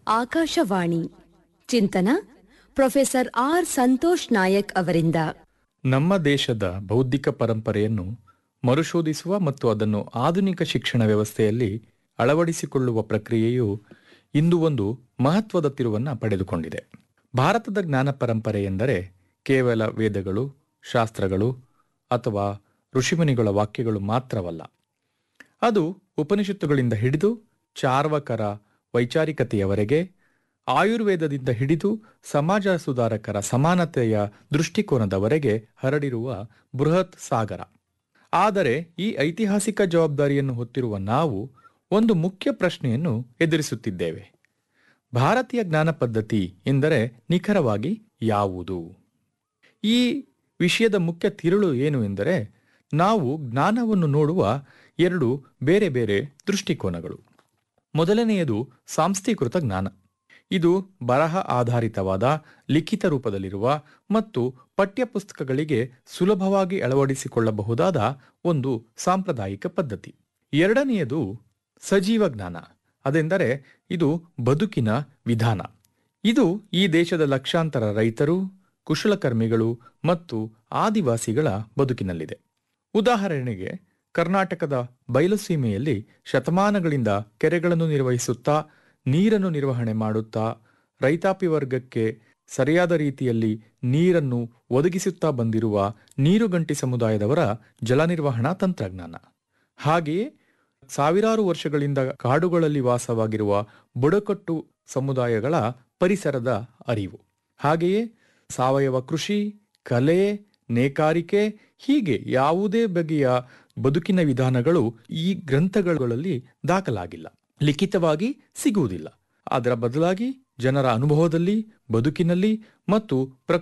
ಆಕಾಶವಾಣಿ ಚಿಂತನ professor R Santosh Nayak ಅವರಿಂದ ನಮ್ಮ ದೇಶದ ಬೌದ್ಧಿಕ ಪರಂಪರೆಯನ್ನು ಮರುಶೋಧಿಸುವ ಮತ್ತು ಅದನ್ನು ಆಧುನಿಕ ಶಿಕ್ಷಣ ವ್ಯವಸ್ಥೆಯಲ್ಲಿ ಅಳವಡಿಸಿಕೊಳ್ಳುವ ಪ್ರಕ್ರಿಯೆಯು ಇಂದು ಒಂದು ಮಹತ್ವದ ತಿರುವನ್ನು ಪಡೆದುಕೊಂಡಿದೆ ಭಾರತದ ಜ್ಞಾನ ಪರಂಪರೆ ಎಂದರೆ ಕೇವಲ ವೇದಗಳು ಶಾಸ್ತ್ರಗಳು ಅಥವಾ ಋಷಿಮುನಿಗಳ ವಾಕ್ಯಗಳು ಮಾತ್ರವಲ್ಲ ಅದು ಉಪನಿಷತ್ತುಗಳಿಂದ ಹಿಡಿದು ಚಾರ್ವಕರ ವೈಚಾರಿಕತೆಯವರೆಗೆ ಆಯುರ್ವೇದದಿಂದ ಹಿಡಿದು ಸಮಾಜ ಸುಧಾರಕರ ಸಮಾನತೆಯ ದೃಷ್ಟಿಕೋನದವರೆಗೆ ಹರಡಿರುವ ಬೃಹತ್ ಸಾಗರ ಆದರೆ ಈ ಐತಿಹಾಸಿಕ ಜವಾಬ್ದಾರಿಯನ್ನು ಹೊತ್ತಿರುವ ನಾವು ಒಂದು ಮುಖ್ಯ ಪ್ರಶ್ನೆಯನ್ನು ಎದುರಿಸುತ್ತಿದ್ದೇವೆ ಭಾರತೀಯ ಜ್ಞಾನ ಪದ್ಧತಿ ಎಂದರೆ ನಿಖರವಾಗಿ ಯಾವುದು ಈ ವಿಷಯದ ಮುಖ್ಯ ತಿರುಳು ಏನು ಎಂದರೆ ನಾವು ಜ್ಞಾನವನ್ನು ನೋಡುವ ಎರಡು ಬೇರೆ ಬೇರೆ ದೃಷ್ಟಿಕೋನಗಳು ಮೊದಲನೆಯದು ಸಾಂಸ್ಥೀಕೃತ ಜ್ಞಾನ ಇದು ಬರಹ ಆಧಾರಿತವಾದ ಲಿಖಿತ ರೂಪದಲ್ಲಿರುವ ಮತ್ತು ಪಠ್ಯಪುಸ್ತಕಗಳಿಗೆ ಸುಲಭವಾಗಿ ಅಳವಡಿಸಿಕೊಳ್ಳಬಹುದಾದ ಒಂದು ಸಾಂಪ್ರದಾಯಿಕ ಪದ್ಧತಿ ಎರಡನೆಯದು ಸಜೀವ ಜ್ಞಾನ ಅದೆಂದರೆ ಇದು ಬದುಕಿನ ವಿಧಾನ ಇದು ಈ ದೇಶದ ಲಕ್ಷಾಂತರ ರೈತರು ಕುಶಲಕರ್ಮಿಗಳು ಮತ್ತು ಆದಿವಾಸಿಗಳ ಬದುಕಿನಲ್ಲಿದೆ ಉದಾಹರಣೆಗೆ ಕರ್ನಾಟಕದ ಬಯಲುಸೀಮೆಯಲ್ಲಿ ಶತಮಾನಗಳಿಂದ ಕೆರೆಗಳನ್ನು ನಿರ್ವಹಿಸುತ್ತಾ ನೀರನ್ನು ನಿರ್ವಹಣೆ ಮಾಡುತ್ತಾ ರೈತಾಪಿ ವರ್ಗಕ್ಕೆ ಸರಿಯಾದ ರೀತಿಯಲ್ಲಿ ನೀರನ್ನು ಒದಗಿಸುತ್ತಾ ಬಂದಿರುವ ನೀರುಗಂಟಿ ಸಮುದಾಯದವರ ಜಲ ನಿರ್ವಹಣಾ ತಂತ್ರಜ್ಞಾನ ಹಾಗೆಯೇ ಸಾವಿರಾರು ವರ್ಷಗಳಿಂದ ಕಾಡುಗಳಲ್ಲಿ ವಾಸವಾಗಿರುವ ಬುಡಕಟ್ಟು ಸಮುದಾಯಗಳ ಪರಿಸರದ ಅರಿವು ಹಾಗೆಯೇ ಸಾವಯವ ಕೃಷಿ ಕಲೆ ನೇಕಾರಿಕೆ ಹೀಗೆ ಯಾವುದೇ ಬಗೆಯ ಬದುಕಿನ ವಿಧಾನಗಳು ಈ ಗ್ರಂಥಗಳಲ್ಲಿ ದಾಖಲಾಗಿಲ್ಲ ಲಿಖಿತವಾಗಿ ಸಿಗುವುದಿಲ್ಲ ಅದರ ಬದಲಾಗಿ ಜನರ ಅನುಭವದಲ್ಲಿ ಬದುಕಿನಲ್ಲಿ ಮತ್ತು